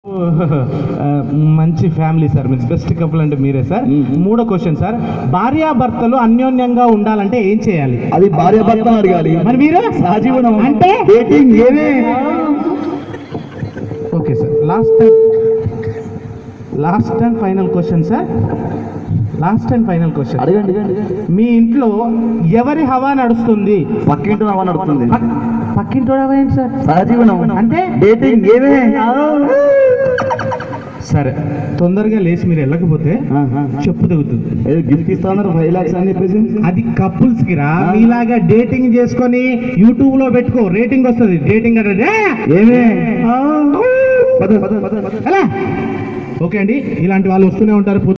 ఆ, మంచి family sir means best couple అంటే మీరే సార్ మూడో క్వశ్చన్ సార్ భార్యాభర్తలు అన్యోన్యంగా ఉండాలంటే ఏం చేయాలి అది భార్య భర్త అడగాలి మరి మీరు సహజీవనం అంటే డేటింగ్ ఏమే okay sir last last and final question sir last and final question అడగండి అడగండి. మీ ఇంట్లో ఎవరి హవా నడుస్తుంది పక్కింటి నవ్వ నడుస్తుంది పక్- పక్కింటోడు హవా ఏంటి సార్ సహజీవనం అంటే? డేటింగ్ ఏమే సరే తొందరగా లేచి మీరు వెళ్ళకపోతే చెప్పు తెగుతుంది ఏదో గిఫ్ట్ ఇస్తాన్నారు ఫైవ్ లాక్స్ అని చెప్పేసి అది కపుల్స్ కి రా మీలాగా డేటింగ్ చేసుకొని యూట్యూబ్ లో పెట్టుకో రేటింగ్ వస్తుంది డేటింగ్ అంటే ఏమే ఆ, పద పద పద పద ఎలా ఓకే అండి ఇలాంటి వాళ్ళు వస్తూనే ఉంటారు